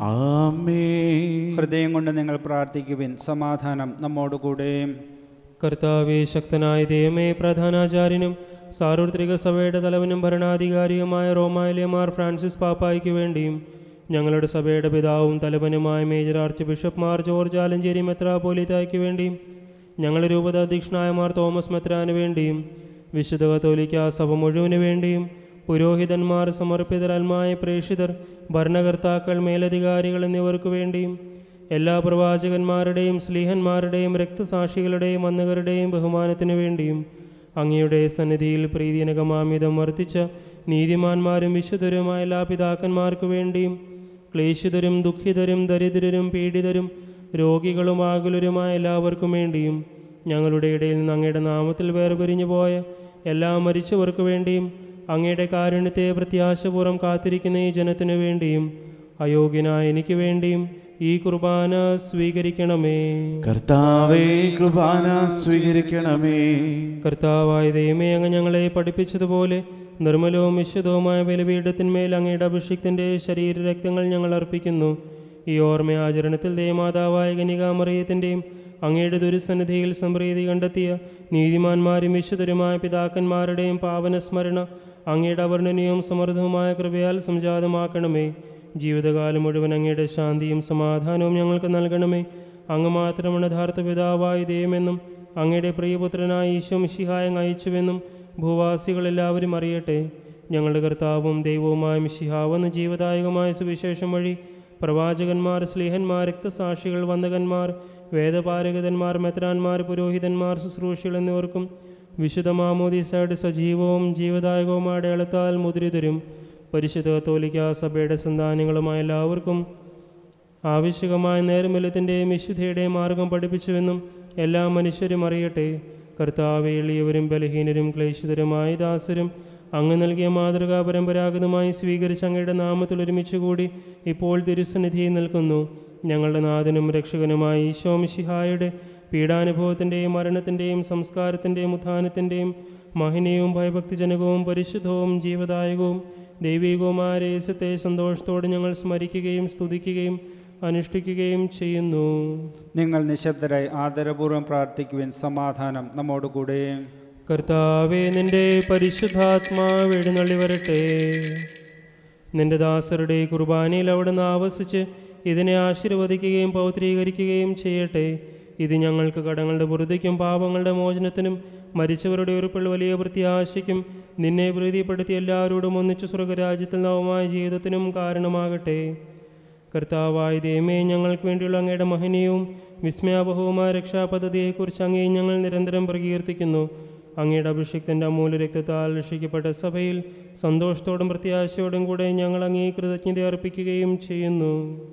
ആമേ ഹൃദയം കൊണ്ട് നിങ്ങൾ പ്രാർത്ഥിക്കുവിൻ സമാധാനം നമ്മോടുകൂടെ കർത്താവെ ശക്തനായ ദൈവമേ പ്രധാനാചാര്യനും സാർവത്രിക സഭയുടെ തലവനും ഭരണാധികാരിയുമായ റോമായിലെ മാർ ഫ്രാൻസിസ് പാപ്പായ്ക്ക് വേണ്ടിയും ഞങ്ങളുടെ സഭയുടെ പിതാവും തലവനുമായ major archbishop Mar George Alencherry മെത്രാപോലിത്തായ്ക്ക് വേണ്ടിയും ഞങ്ങളുടെ രൂപത അധ്യക്ഷനായ മാർ തോമസ് മെത്രാന് വേണ്ടിയും വിശുദ്ധ കത്തോലിക്ക സഭ മുഴുവന് വേണ്ടിയും പുരോഹിതന്മാർ സമർപ്പിതരന്മായ പ്രേക്ഷിതർ ഭരണകർത്താക്കൾ മേലധികാരികൾ എന്നിവർക്ക് വേണ്ടിയും എല്ലാ പ്രവാചകന്മാരുടെയും സ്ലീഹന്മാരുടെയും രക്തസാക്ഷികളുടെയും വന്നുകരുടെയും ബഹുമാനത്തിനു വേണ്ടിയും അങ്ങയുടെ സന്നിധിയിൽ പ്രീതിനകമാമിതം വർദ്ധിച്ച നീതിമാന്മാരും വിശുദ്ധരുമായ എല്ലാ പിതാക്കന്മാർക്കു വേണ്ടിയും ക്ലേശിതരും ദുഃഖിതരും ദരിദ്രരും പീഡിതരും രോഗികളും ആകുലരുമായ എല്ലാവർക്കും വേണ്ടിയും ഞങ്ങളുടെ ഇടയിൽ നിന്ന് അങ്ങയുടെ നാമത്തിൽ വേർപിരിഞ്ഞു പോയ എല്ലാ മരിച്ചവർക്കു വേണ്ടിയും അങ്ങയുടെ കാരുണ്യത്തെ പ്രത്യാശപൂർവ്വം കാത്തിരിക്കുന്ന ഈ ജനത്തിനു വേണ്ടിയും അയോഗ്യനായ എനിക്ക് വേണ്ടിയും ഈ കുർബാന സ്വീകരിക്കണമേ കർത്താവേ കൃപാന സ്വീകരിക്കണമേ കർത്താവായ ദൈവമേ അങ്ങ് ഞങ്ങളെ പഠിപ്പിച്ചതുപോലെ നിർമ്മലവും വിശുദ്ധവുമായ ബലിപീഠത്തിന്മേൽ അങ്ങയുടെ അഭിഷിക്തൻ്റെ ശരീരരക്തങ്ങൾ ഞങ്ങൾ അർപ്പിക്കുന്നു ഈ ഓർമ്മയാചരണത്തിൽ ദേവമാതാവായ കനികാമറിയത്തിൻ്റെയും അങ്ങയുടെ ദുരുസന്നിധിയിൽ സംപ്രീതി കണ്ടെത്തിയ നീതിമാന്മാരും വിശുദ്ധരുമായ പിതാക്കന്മാരുടെയും പാവനസ്മരണ അങ്ങയുടെ അവർണ്ണനീയവും സമൃദ്ധവുമായ കൃപയാൽ സംജാതമാക്കണമേ ജീവിതകാലം മുഴുവൻ അങ്ങയുടെ ശാന്തിയും സമാധാനവും ഞങ്ങൾക്ക് നൽകണമേ അങ്ങ് മാത്രമാണ് യഥാർത്ഥ പിതാവായ ദൈവമെന്നും അങ്ങയുടെ പ്രിയപുത്രനായ ഈശോ മിശിഹായ അയച്ചുവെന്നും ഭൂവാസികളെല്ലാവരും അറിയട്ടെ ഞങ്ങളുടെ കർത്താവും ദൈവവുമായ മിശിഹാവെന്ന ജീവദായകമായ സുവിശേഷം വഴി പ്രവാചകന്മാർ സ്ലേഹന്മാർ രക്തസാക്ഷികൾ വന്ദകന്മാർ വേദപാരഗതന്മാർ മെത്രാന്മാർ പുരോഹിതന്മാർ ശുശ്രൂഷികൾ എന്നിവർക്കും വിശുദ്ധ മാമോദീസയുടെ സജീവവും ജീവദായകവുമായ അടയാളത്താൽ മുദ്രിതരും പരിശുദ്ധ കത്തോലിക്ക സഭയുടെ സന്താനങ്ങളുമായ എല്ലാവർക്കും ആവശ്യകമായ നേർമലത്തിൻ്റെയും വിശുദ്ധയുടെയും മാർഗം പഠിപ്പിച്ചുവെന്നും എല്ലാ മനുഷ്യരും അറിയട്ടെ കർത്താവ് എളിയവരും ബലഹീനരും ക്ലേശിതരുമായ ദാസരും അങ്ങ് നൽകിയ മാതൃകാ പരമ്പരാഗതമായി സ്വീകരിച്ച അങ്ങയുടെ നാമത്തിൽ ഒരുമിച്ചുകൂടി ഇപ്പോൾ തിരുസന്നിധിയിൽ നിൽക്കുന്നു ഞങ്ങളുടെ നാഥനും രക്ഷകനുമായ ഈശോ മിശിഹായുടെ പീഡാനുഭവത്തിൻ്റെയും മരണത്തിൻ്റെയും സംസ്കാരത്തിൻ്റെയും ഉത്ഥാനത്തിൻ്റെയും മഹനീയവും ഭയഭക്തിജനകവും പരിശുദ്ധവും ജീവദായകവും ദൈവികവുമായ രഹസ്യത്തെ സന്തോഷത്തോടെ ഞങ്ങൾ സ്മരിക്കുകയും സ്തുതിക്കുകയും അനുഷ്ഠിക്കുകയും ചെയ്യുന്നു നിങ്ങൾ നിശബ്ദരായി ആദരപൂർവ്വം പ്രാർത്ഥിക്കുവിൻ സമാധാനം നമ്മോടുകൂടെ കർത്താവെ നിന്റെ പരിശുദ്ധാത്മാവ് എഴുന്നള്ളി വരട്ടെ നിന്റെ ദാസരുടെ കുർബാനയിൽ അവിടുന്ന് ആവസിച്ച് ഇതിനെ ആശീർവദിക്കുകയും പൗത്രീകരിക്കുകയും ചെയ്യട്ടെ ഇത് ഞങ്ങൾക്ക് കടങ്ങളുടെ വൃതിക്കും പാപങ്ങളുടെ മോചനത്തിനും മരിച്ചവരുടെ ഉറപ്പിൽ വലിയ പ്രത്യാശയ്ക്കും നിന്നെ പ്രീതിപ്പെടുത്തി എല്ലാവരോടും ഒന്നിച്ചു സ്വർഗരാജ്യത്തിൽ നവമായ ജീവിതത്തിനും കാരണമാകട്ടെ കർത്താവായ ദൈവമേ ഞങ്ങൾക്ക് വേണ്ടിയുള്ള അങ്ങയുടെ മഹനീയവും വിസ്മയാപഹവുമായ രക്ഷാപദ്ധതിയെക്കുറിച്ച് അങ്ങേ ഞങ്ങൾ നിരന്തരം പ്രകീർത്തിക്കുന്നു അങ്ങയുടെ അഭിഷിക്തൻ്റെ അമൂല്യ രക്തത്താൽ രക്ഷിക്കപ്പെട്ട സഭയിൽ സന്തോഷത്തോടും പ്രത്യാശയോടും കൂടെ ഞങ്ങൾ അങ്ങേ കൃതജ്ഞത അർപ്പിക്കുകയും ചെയ്യുന്നു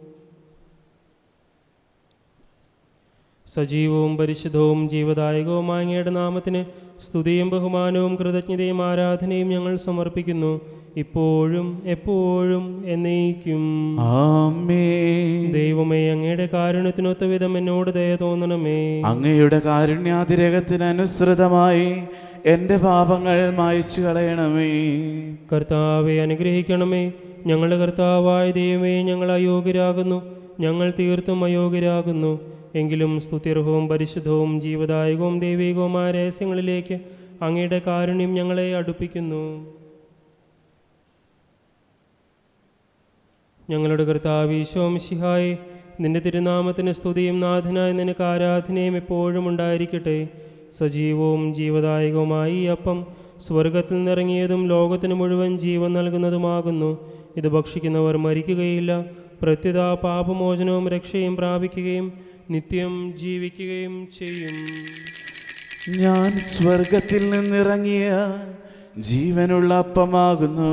സജീവവും പരിശുദ്ധവും ജീവദായകവുമായ അങ്ങയുടെ നാമത്തിന് സ്തുതിയും ബഹുമാനവും കൃതജ്ഞതയും ആരാധനയും ഞങ്ങൾ സമർപ്പിക്കുന്നു ഇപ്പോഴും എപ്പോഴും എന്നേക്കും ആമേ ദൈവമേ അങ്ങയുടെ കാരുണ്യത്തിനൊത്ത വിധം എന്നോട് ദയ തോന്നണമേ അങ്ങയുടെ കാരുണ്യാതിരകത്തിനനുസൃതമായി എൻ്റെ പാപങ്ങൾ മായ്ച്ചു കളയണമേ കർത്താവെ അനുഗ്രഹിക്കണമേ ഞങ്ങളുടെ കർത്താവായ ദൈവമേ ഞങ്ങൾ അയോഗ്യരാകുന്നു ഞങ്ങൾ തീർത്തും അയോഗ്യരാകുന്നു എങ്കിലും സ്തുത്യർഹവും പരിശുദ്ധവും ജീവദായകവും ദൈവികവുമായ രഹസ്യങ്ങളിലേക്ക് അങ്ങയുടെ കാരുണ്യം ഞങ്ങളെ അടുപ്പിക്കുന്നു ഞങ്ങളുടെ കർത്താവ് ഈശോമിശിഹായി നിന്റെ തിരുനാമത്തിന് സ്തുതിയും നാഥനായ നിനക്ക് ആരാധനയും എപ്പോഴും ഉണ്ടായിരിക്കട്ടെ സജീവവും ജീവദായകവുമായി ഈ അപ്പം സ്വർഗത്തിൽ നിന്നിറങ്ങിയതും ലോകത്തിന് മുഴുവൻ ജീവൻ നൽകുന്നതുമാകുന്നു ഇത് ഭക്ഷിക്കുന്നവർ മരിക്കുകയില്ല പ്രത്യുത പാപമോചനവും രക്ഷയും പ്രാപിക്കുകയും നിത്യം ജീവിക്കുകയും ചെയ്യും ഞാൻ സ്വർഗത്തിൽ നിന്നിറങ്ങിയ ജീവനുള്ള അപ്പമാകുന്നു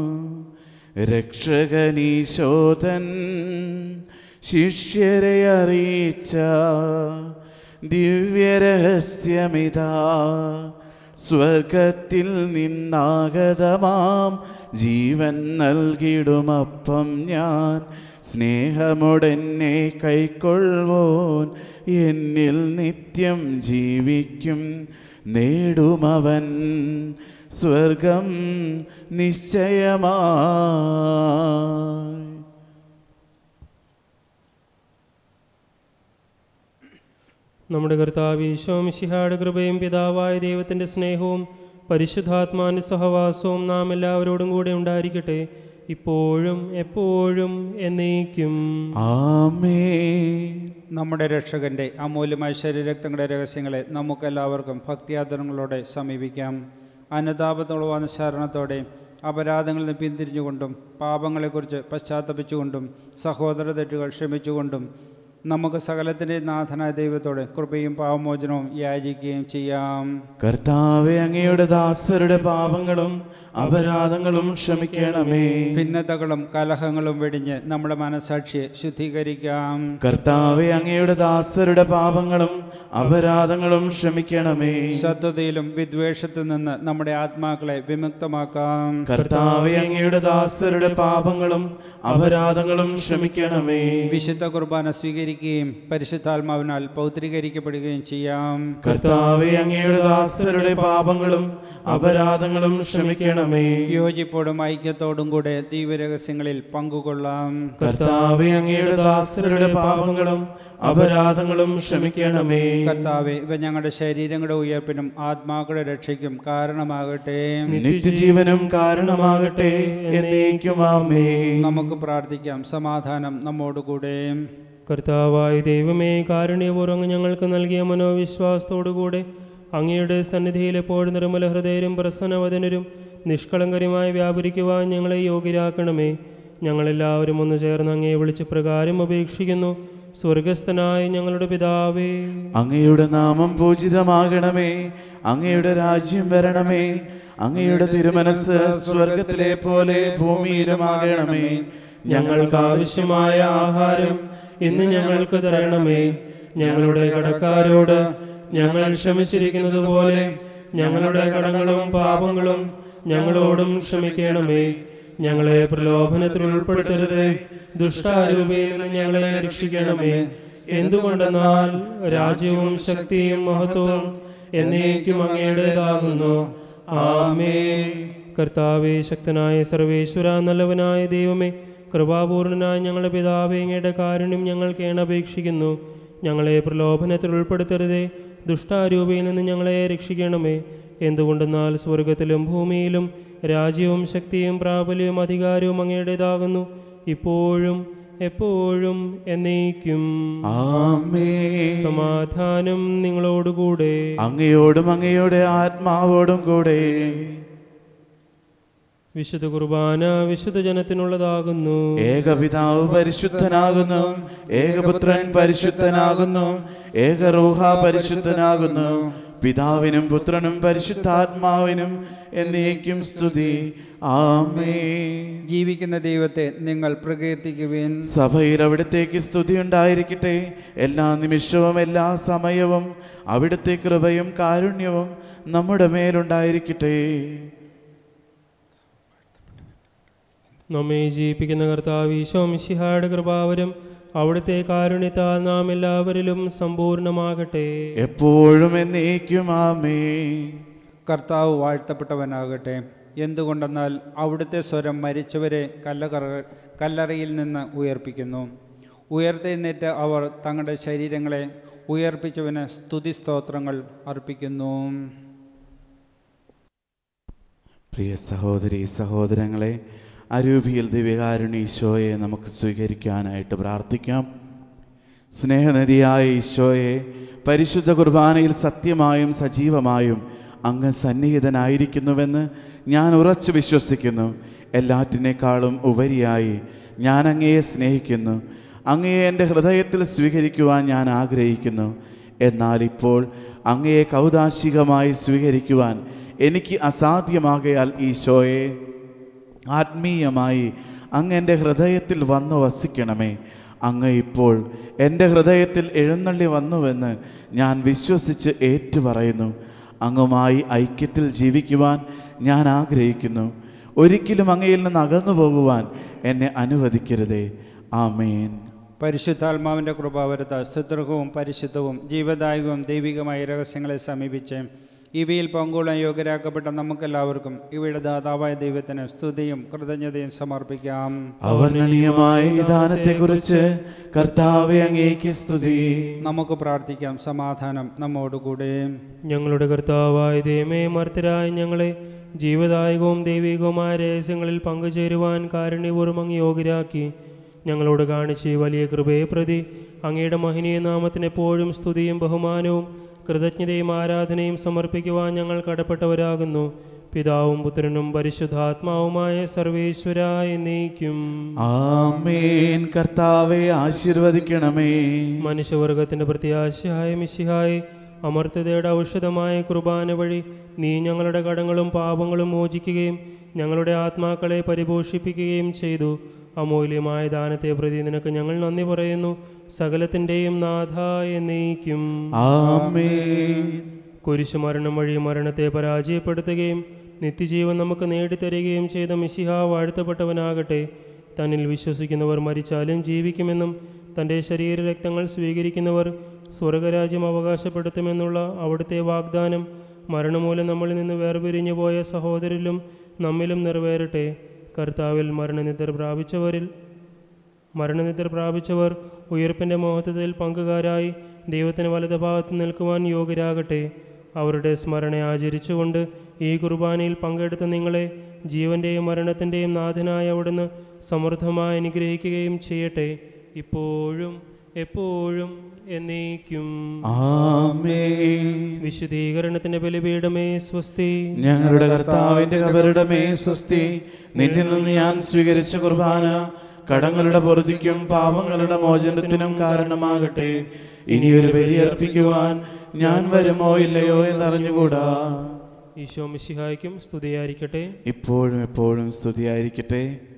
രക്ഷകനീശോധൻ ശിഷ്യരെ അറിയിച്ച ദിവ്യരഹസ്യമിതാ സ്വർഗത്തിൽ നിന്നാഗതമാം ജീവൻ നൽകിടുമപ്പം ഞാൻ സ്നേഹമുടെന്നെ കൈക്കൊള്ളുവോൻ എന്നിൽ നിത്യം ജീവിക്കും നേടുമവൻ സ്വർഗം നിശ്ചയമായി നമ്മുടെ കർത്താവ് ഈശോമിശിഹായുടെ കൃപയും പിതാവായ ദൈവത്തിൻ്റെ സ്നേഹവും പരിശുദ്ധാത്മാന്റെ സഹവാസവും നാം എല്ലാവരോടും കൂടെ ഉണ്ടായിരിക്കട്ടെ ഇപ്പോഴും എപ്പോഴും എന്നേക്കും ആമേ നമ്മുടെ രക്ഷകന്റെ അമൂല്യമായ ശരീരരക്തങ്ങളുടെ രഹസ്യങ്ങളെ നമുക്കെല്ലാവർക്കും ഭക്തിയാദരങ്ങളോടെ സമീപിക്കാം അനുതാപത്തോളം ശരണത്തോടെ അപരാധങ്ങളിൽ നിന്ന് പിന്തിരിഞ്ഞുകൊണ്ടും പാപങ്ങളെക്കുറിച്ച് പശ്ചാത്തപിച്ചുകൊണ്ടും സഹോദര തെറ്റുകൾ ക്ഷമിച്ചുകൊണ്ടും നമുക്ക് സകലത്തിൻ്റെ നാഥനായ ദൈവത്തോടെ കൃപയും പാവമോചനവും യാചിക്കുകയും ചെയ്യാം കർത്താവെ അങ്ങയുടെ ദാസരുടെ പാപങ്ങളും അപരാധങ്ങളും ക്ഷമിക്കണമേ ഭിന്നതകളും കലഹങ്ങളും വെടിഞ്ഞ് നമ്മുടെ മനസാക്ഷിയെ ശുദ്ധീകരിക്കാം കർത്താവെ അങ്ങയുടെ ദാസരുടെ പാപങ്ങളും അപരാധങ്ങളും ക്ഷമിക്കണമേ ശത്രുതയിലും വിദ്വേഷത്തിൽ നിന്ന് നമ്മുടെ ആത്മാക്കളെ വിമുക്തമാക്കാം കർത്താവെ അങ്ങയുടെ ദാസരുടെ പാപങ്ങളും അപരാധങ്ങളും ക്ഷമിക്കണമേ വിശുദ്ധ കുർബാന സ്വീകരിക്കുകയും പരിശുദ്ധാത്മാവിനാൽ പൗത്രീകരിക്കപ്പെടുകയും ചെയ്യാം കർത്താവെ അങ്ങയുടെ ദാസരുടെ പാപങ്ങളും അപരാധങ്ങളും ക്ഷമിക്കണമേ യോജിപ്പോടും ഐക്യത്തോടും കൂടെ ദൈവരഹസ്യങ്ങളിൽ പങ്കുകൊള്ളാം കർത്താവെ അങ്ങയുടെ ദാസരുടെ പാപങ്ങളും അപരാധങ്ങളും ക്ഷമിക്കണമേ കർത്താവെ ഇവ ഞങ്ങളുടെ ശരീരങ്ങളുടെ ഉയർപ്പിനും ആത്മാക്കളുടെ രക്ഷയ്ക്കും കാരണമാകട്ടെ നിത്യജീവനും കാരണമാകട്ടെ എന്നേക്കും ആമേ നമുക്ക് പ്രാർത്ഥിക്കാം സമാധാനം നമ്മോടുകൂടെ കർത്താവായ ദൈവമേ കാരുണ്യപൂർവ്വം ഞങ്ങൾക്ക് നൽകിയ മനോവിശ്വാസത്തോടുകൂടെ അങ്ങയുടെ സന്നിധിയിൽ എപ്പോഴും നിർമ്മല ഹൃദയരും പ്രസന്നവദനരും നിഷ്കളങ്കരുമായി വ്യാപരിക്കുവാൻ ഞങ്ങളെ യോഗ്യരാക്കണമേ ഞങ്ങളെല്ലാവരും ഒന്ന് ചേർന്ന് അങ്ങയെ വിളിച്ച് പ്രകാരം അപേക്ഷിക്കുന്നു സ്വർഗസ്ഥനായ ഞങ്ങളുടെ പിതാവേ അങ്ങയുടെ നാമം പൂജിതമാകണമേ അങ്ങയുടെ രാജ്യം വരണമേ അങ്ങയുടെ തിരുമനസ് സ്വർഗത്തിലെ പോലെ ഭൂമിയിലുമാകണമേ ഞങ്ങൾക്ക് ആവശ്യമായ ആഹാരം ഇന്ന് ഞങ്ങൾക്ക് തരണമേ ഞങ്ങളുടെ കടക്കാരോട് ഞങ്ങൾ ക്ഷമിച്ചിരിക്കുന്നത് പോലെ ഞങ്ങളുടെ കടങ്ങളും പാപങ്ങളും ഞങ്ങളോടും ക്ഷമിക്കണമേ ഞങ്ങളെ പ്രലോഭനത്തിൽ ഉൾപ്പെടുത്തരുത് ദുഷ്ടാരൂപയിൽ നിന്ന് ഞങ്ങളെ രക്ഷിക്കണമേ എന്തുകൊണ്ടെന്നാൽ രാജ്യവും ശക്തിയും മഹത്വവും എന്നേക്കും അങ്ങയുടേതാകുന്നു ആമേ കർത്താവേ ശക്തനായ സർവേശ്വര നല്ലവനായ ദൈവമേ കൃപാപൂർണനായ ഞങ്ങളുടെ പിതാവേ അങ്ങയുടെ കാരുണ്യം ഞങ്ങൾ കേണപേക്ഷിക്കുന്നു ഞങ്ങളെ പ്രലോഭനത്തിൽ ഉൾപ്പെടുത്തരുതേ ദുഷ്ടാരൂപയിൽ നിന്ന് ഞങ്ങളെ രക്ഷിക്കണമേ എന്തുകൊണ്ടെന്നാൽ സ്വർഗത്തിലും ഭൂമിയിലും രാജ്യവും ശക്തിയും പ്രാബല്യവും അധികാരവും അങ്ങയുടേതാകുന്നു ഇപ്പോഴും എപ്പോഴും എന്നേക്കും ആമേ സമാധാനം നിങ്ങളോടുകൂടെ അങ്ങയോടും അങ്ങയുടെ ആത്മാവോടും കൂടെ വിശുദ്ധ കുർബാന വിശുദ്ധ ജനത്തിനുള്ളതാകുന്നു ഏകപിതാവ് പരിശുദ്ധനാകുന്നു ഏകപുത്രൻ പരിശുദ്ധനാകുന്നു ഏകറൂഹ പരിശുദ്ധനാകുന്നു പിതാവിനും പുത്രനും പരിശുദ്ധാത്മാവിനും എന്നേക്കും സ്തുതി ആമേ ജീവിക്കുന്ന ദൈവത്തെ നിങ്ങൾ പ്രകീർത്തിക്കുവിൻ സഭയിൽ അവിടത്തേക്ക് സ്തുതി ഉണ്ടായിരിക്കട്ടെ എല്ലാ നിമിഷവും എല്ലാ സമയവും അവിടുത്തെ കൃപയും കാരുണ്യവും നമ്മുടെ മേലുണ്ടായിരിക്കട്ടെ നമ്മെ ജീവിപ്പിക്കുന്ന കർത്താവ് ഈശോ മിശിഹായുടെ കൃപാവരും അവിടുത്തെ കാരുണ്യത്താൽ നാം എല്ലാവരിലും സമ്പൂർണ്ണമാകട്ടെ എപ്പോഴും എന്നേക്കും ആമേ കർത്താവ് വാഴ്ത്തപ്പെട്ടവനാകട്ടെ എന്തുകൊണ്ടെന്നാൽ അവിടുത്തെ സ്വരം മരിച്ചവരെ കല്ലറ കല്ലറയിൽ നിന്ന് ഉയർപ്പിക്കുന്നു ഉയർത്തെഴുന്നേറ്റ് അവർ തങ്ങളുടെ ശരീരങ്ങളെ ഉയർപ്പിച്ചവന് സ്തുതി സ്തോത്രങ്ങൾ അർപ്പിക്കുന്നു പ്രിയ സഹോദരി സഹോദരങ്ങളെ അരൂപിയിൽ ദിവ്യകാരുണ്യ ഈശോയെ നമുക്ക് സ്വീകരിക്കാനായിട്ട് പ്രാർത്ഥിക്കാം സ്നേഹനദിയായ ഈശോയെ പരിശുദ്ധ കുർബാനയിൽ സത്യമായും സജീവമായും അങ്ങ് സന്നിഹിതനായിരിക്കുന്നുവെന്ന് ഞാൻ ഉറച്ചു വിശ്വസിക്കുന്നു എല്ലാറ്റിനേക്കാളും ഉപരിയായി ഞാൻ അങ്ങയെ സ്നേഹിക്കുന്നു അങ്ങയെ എൻ്റെ ഹൃദയത്തിൽ സ്വീകരിക്കുവാൻ ഞാൻ ആഗ്രഹിക്കുന്നു എന്നാൽ ഇപ്പോൾ അങ്ങയെ കൗതാശികമായി സ്വീകരിക്കുവാൻ എനിക്ക് അസാധ്യമാകയാൽ ഈശോയെ ആത്മീയമായി അങ്ങ് എൻ്റെ ഹൃദയത്തിൽ വന്നു വസിക്കണമേ അങ്ങ് ഇപ്പോൾ എൻ്റെ ഹൃദയത്തിൽ എഴുന്നള്ളി വന്നുവെന്ന് ഞാൻ വിശ്വസിച്ച് ഏറ്റുപറയുന്നു അങ്ങുമായി ഐക്യത്തിൽ ജീവിക്കുവാൻ ഞാൻ ആഗ്രഹിക്കുന്നു ഒരിക്കലും അങ്ങയിൽ നിന്ന് അകന്നു പോകുവാൻ എന്നെ അനുവദിക്കരുതേ ആമേൻ പരിശുദ്ധാത്മാവിൻ്റെ കൃപാവരത സ്തുത്രകവും പരിശുദ്ധവും ജീവദായകവും ദൈവികമായ രഹസ്യങ്ങളെ സമീപിച്ച് ഇവയിൽ പങ്കുകൊള്ളാൻ യോഗ്യരാക്കപ്പെട്ട നമുക്കെല്ലാവർക്കും ഇവയുടെ ദാതാവായ ദൈവത്തിന് സ്തുതിയും കൃതജ്ഞതയും സമർപ്പിക്കാം അവർണനീയമായ ഈ ദാനത്തെക്കുറിച്ച് കർത്താവെ അങ്ങേക്ക് സ്തുതി നമുക്ക് പ്രാർത്ഥിക്കാം സമാധാനം നമ്മോടുകൂടെ ഞങ്ങളുടെ കർത്താവായ ദൈവമേ മർത്തരായ ഞങ്ങളെ ജീവദായകവും ദൈവികവുമായ രഹസ്യങ്ങളിൽ പങ്കുചേരുവാൻ കാരുണ്യപൂർവ്വം അങ്ങ് യോഗ്യരാക്കി ഞങ്ങളോട് കാണിച്ച ഈ വലിയ കൃപയെ പ്രതി അങ്ങയുടെ മഹനീയ നാമത്തിന് എപ്പോഴും സ്തുതിയും ബഹുമാനവും കൃതജ്ഞതയും ആരാധനയും സമർപ്പിക്കുവാൻ ഞങ്ങൾ കടപ്പെട്ടവരാകുന്നു പിതാവും പുത്രനും പരിശുദ്ധാത്മാവുമായ സർവേശ്വരായ നീക്കും ആമേൻ കർത്താവെ ആശീർവദിക്കണമേ മനുഷ്യവർഗത്തിന്റെ പ്രത്യാശയായ മിശിഹായി അമർത്തതയുടെ ഔഷധമായ കുർബാന വഴി നീ ഞങ്ങളുടെ കടങ്ങളും പാപങ്ങളും മോചിക്കുകയും ഞങ്ങളുടെ ആത്മാക്കളെ പരിപോഷിപ്പിക്കുകയും ചെയ്തു അമൂല്യമായ ദാനത്തെ പ്രതി നിനക്ക് ഞങ്ങൾ നന്ദി പറയുന്നു സകലത്തിൻ്റെയും നാഥായ നീക്കും ആമേൻ കുരിശുമരണം വഴി മരണത്തെ പരാജയപ്പെടുത്തുകയും നിത്യജീവൻ നമുക്ക് നേടിത്തരികയും ചെയ്ത മിശിഹ വാഴ്ത്തപ്പെട്ടവനാകട്ടെ തന്നിൽ വിശ്വസിക്കുന്നവർ മരിച്ചാലും ജീവിക്കുമെന്നും തൻ്റെ ശരീരരക്തങ്ങൾ സ്വീകരിക്കുന്നവർ സ്വർഗരാജ്യം അവകാശപ്പെടുത്തുമെന്നുള്ള അവിടുത്തെ വാഗ്ദാനം മരണമൂലം നമ്മളിൽ നിന്ന് വേർപിരിഞ്ഞു പോയ സഹോദരിലും നമ്മിലും നിറവേറട്ടെ കർത്താവിൽ മരണനിദ്ര പ്രാപിച്ചവരിൽ മരണനിദ്ര പ്രാപിച്ചവർ ഉയർപ്പിൻ്റെ മഹത്വത്തിൽ പങ്കുകാരായി ദൈവത്തിന് വലതുഭാഗത്ത് നിൽക്കുവാൻ യോഗ്യരാകട്ടെ അവരുടെ സ്മരണ ആചരിച്ചുകൊണ്ട് ഈ കുർബാനയിൽ പങ്കെടുത്ത നിങ്ങളെ ജീവൻ്റെയും മരണത്തിൻ്റെയും നാഥനായ അവിടുന്ന് സമൃദ്ധമായി അനുഗ്രഹിക്കുകയും ചെയ്യട്ടെ ഇപ്പോഴും എപ്പോഴും എന്നേക്കും ആമേൻ വിശുദ്ധീകരണത്തിൻ്റെ ബലിപീഠമേ സ്വസ്തി ഞങ്ങളുടെ കർത്താവിന്റെ കബറിടമേ സ്വസ്തി നിന്നിൽ നിന്ന് ഞാൻ സ്വീകരിച്ച കുർബാന കടങ്ങളുടെ പൊറുതിക്കും പാപങ്ങളുടെ മോചനത്തിനും കാരണമാകട്ടെ ഇനിയൊരു ബലിയർപ്പിക്കുവാൻ ഞാൻ വരുമോ ഇല്ലയോ എന്നറിഞ്ഞുകൂടാ ഈശോ മിശിഹായ്ക്കും സ്തുതിയായിരിക്കട്ടെ ഇപ്പോഴും എപ്പോഴും സ്തുതിയായിരിക്കട്ടെ